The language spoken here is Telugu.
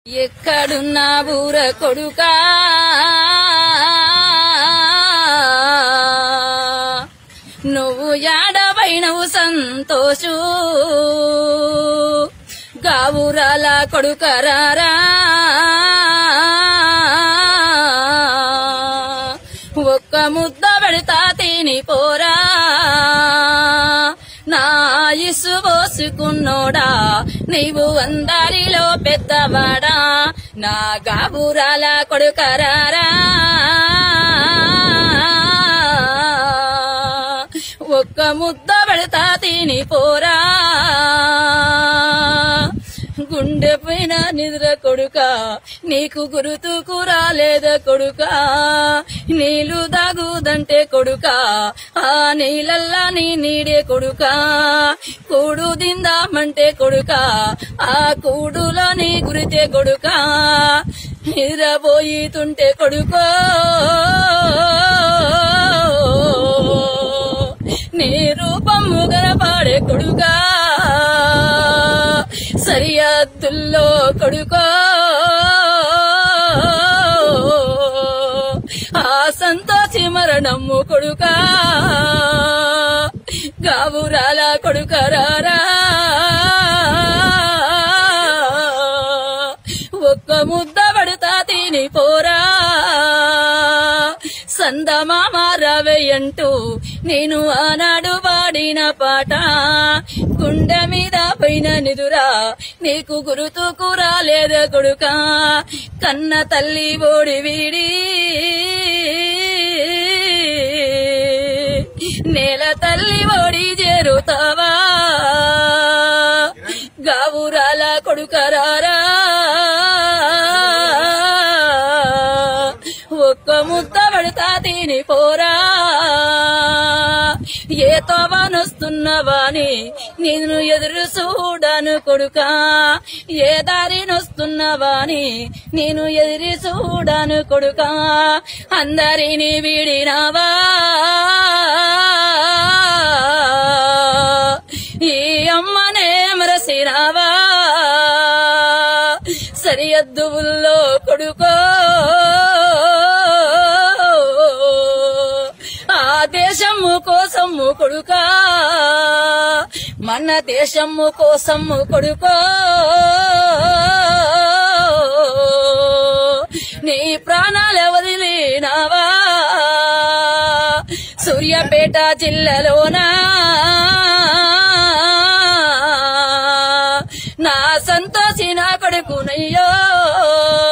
ఎక్కడున్నా బూర కొడుకా నువ్వు యాడవైనవు సంతోషు గావురాల కొడుకరారా ఒక్క ముద్ద పెడతా తిని పోరా నా ఇసు పోసుకున్నోడా నీవు అందరిలో పెద్దవాడా నా గాబురాల కొడుకరారా ఒక్క ముద్ద పెడతా తిని పోరా గుండె పైన నిద్ర కొడుక నీకు గురుతుకు రాలేద కొడుక నీళ్లు దాగుదంటే కొడుక ఆ నీళ్ళల్లా నీ నీడే కొడుక కూడు దిందామంటే కొడుక ఆ కూడులో నీ గురితే కొడుక నిద్రపోయితుంటే కొడుకో నీ రూపము గనపాడే కొడుకా సరిహద్దుల్లో కొడుకో ఆ సంతోషి మరణము కొడుకా గావురాల కొడుకరారా ఒక్క ముద్ద పడతా తిని పోరా సందమామ రవయ్యంటూ నేను ఆనాడు పాడిన పాట గుండె మీద పైన నిదురా నీకు గురుతుకు రాలేద కొడుక కన్న తల్లి ఓడి వీడి నేల తల్లి ఓడి చేరుతావా గావురాల కొడుకరారా ఒక్క ముద్ద పడతా తిని పోరా ఏ తోవనొస్తున్నవాని నేను ఎదురు చూడను కొడుక ఏ దారి నొస్తున్నవాని నేను ఎదురు చూడను కొడుక అందరిని వీడినావా ఈ అమ్మనే మరసినావా సరిహద్దువుల్లో కొడుకో ఆ దేశము కోసము కొడుకా మన దేశము కోసము కొడుకో నీ ప్రాణాలు వదిలినావా సూర్యాపేట జిల్లాలోనా నా సంతోషి నా కొడుకునయ్యో